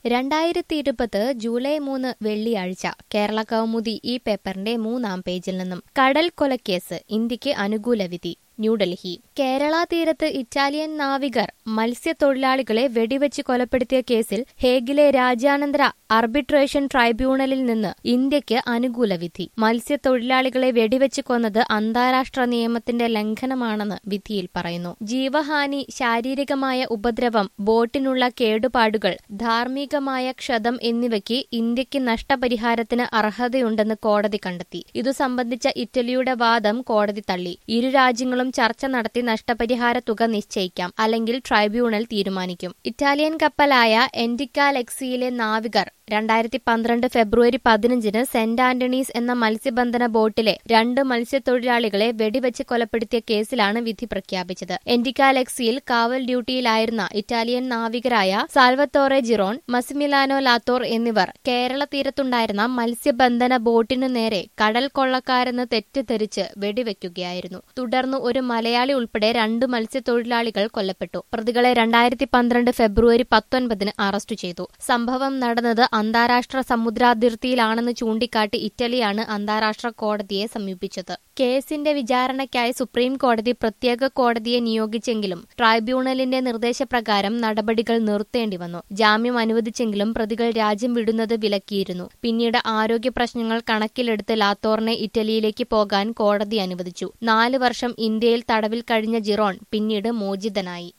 രണ്ടായിരത്തി ഇരുപത് ജൂലൈ മൂന്ന് വെള്ളിയാഴ്ച കേരള കൗമുദി ഈ പേപ്പറിന്റെ മൂന്നാം പേജിൽ നിന്നും കടൽ കൊലക്കേസ് ഇന്ത്യക്ക് അനുകൂല വിധി ന്യൂഡൽഹി കേരള തീരത്ത് ഇറ്റാലിയൻ നാവികർ മത്സ്യത്തൊഴിലാളികളെ വെടിവെച്ച് കൊലപ്പെടുത്തിയ കേസിൽ ഹേഗിലെ രാജ്യാനന്തര ആർബിട്രേഷൻ ട്രൈബ്യൂണലിൽ നിന്ന് ഇന്ത്യക്ക് അനുകൂല വിധി മത്സ്യത്തൊഴിലാളികളെ വെടിവെച്ച് കൊന്നത് അന്താരാഷ്ട്ര നിയമത്തിന്റെ ലംഘനമാണെന്ന് വിധിയിൽ പറയുന്നു ജീവഹാനി ശാരീരികമായ ഉപദ്രവം ബോട്ടിനുള്ള കേടുപാടുകൾ ധാർമ്മികമായ ക്ഷതം എന്നിവയ്ക്ക് ഇന്ത്യക്ക് നഷ്ടപരിഹാരത്തിന് അർഹതയുണ്ടെന്ന് കോടതി കണ്ടെത്തി ഇതു സംബന്ധിച്ച ഇറ്റലിയുടെ വാദം കോടതി തള്ളി ഇരു രാജ്യങ്ങളും ചർച്ച നടത്തി നഷ്ടപരിഹാര തുക നിശ്ചയിക്കാം അല്ലെങ്കിൽ ട്രൈബ്യൂണൽ തീരുമാനിക്കും ഇറ്റാലിയൻ കപ്പലായ എൻഡിക്കാലെക്സിയിലെ നാവികർ രണ്ടായിരത്തി പന്ത്രണ്ട് ഫെബ്രുവരി പതിനഞ്ചിന് സെന്റ് ആന്റണീസ് എന്ന മത്സ്യബന്ധന ബോട്ടിലെ രണ്ട് മത്സ്യത്തൊഴിലാളികളെ വെടിവെച്ച് കൊലപ്പെടുത്തിയ കേസിലാണ് വിധി പ്രഖ്യാപിച്ചത് എൻഡിക്കാലെക്സിയിൽ കാവൽ ഡ്യൂട്ടിയിലായിരുന്ന ഇറ്റാലിയൻ നാവികരായ സാൽവത്തോറെ ജിറോൺ മസിമിലാനോ ലാത്തോർ എന്നിവർ കേരള തീരത്തുണ്ടായിരുന്ന മത്സ്യബന്ധന ബോട്ടിനു നേരെ കടൽ കൊള്ളക്കാരെന്ന് തെറ്റിദ്ധരിച്ച് വെടിവെക്കുകയായിരുന്നു തുടർന്ന് ഒരു മലയാളി ഉൾപ്പെടെ രണ്ട് മത്സ്യത്തൊഴിലാളികൾ കൊല്ലപ്പെട്ടു പ്രതികളെ രണ്ടായിരത്തി പന്ത്രണ്ട് ഫെബ്രുവരി പത്തൊൻപതിന് അറസ്റ്റ് ചെയ്തു സംഭവം നടന്നത് അന്താരാഷ്ട്ര സമുദ്രാതിർത്തിയിലാണെന്ന് ചൂണ്ടിക്കാട്ടി ഇറ്റലിയാണ് അന്താരാഷ്ട്ര കോടതിയെ സമീപിച്ചത് കേസിന്റെ വിചാരണയ്ക്കായി സുപ്രീം കോടതി പ്രത്യേക കോടതിയെ നിയോഗിച്ചെങ്കിലും ട്രൈബ്യൂണലിന്റെ നിർദ്ദേശപ്രകാരം നടപടികൾ നിർത്തേണ്ടി വന്നു ജാമ്യം അനുവദിച്ചെങ്കിലും പ്രതികൾ രാജ്യം വിടുന്നത് വിലക്കിയിരുന്നു പിന്നീട് ആരോഗ്യ പ്രശ്നങ്ങൾ കണക്കിലെടുത്ത് ലാത്തോറിനെ ഇറ്റലിയിലേക്ക് പോകാൻ കോടതി അനുവദിച്ചു നാല് വർഷം ഇന്ത്യയിൽ തടവിൽ കഴിഞ്ഞ ജിറോൺ പിന്നീട് മോചിതനായി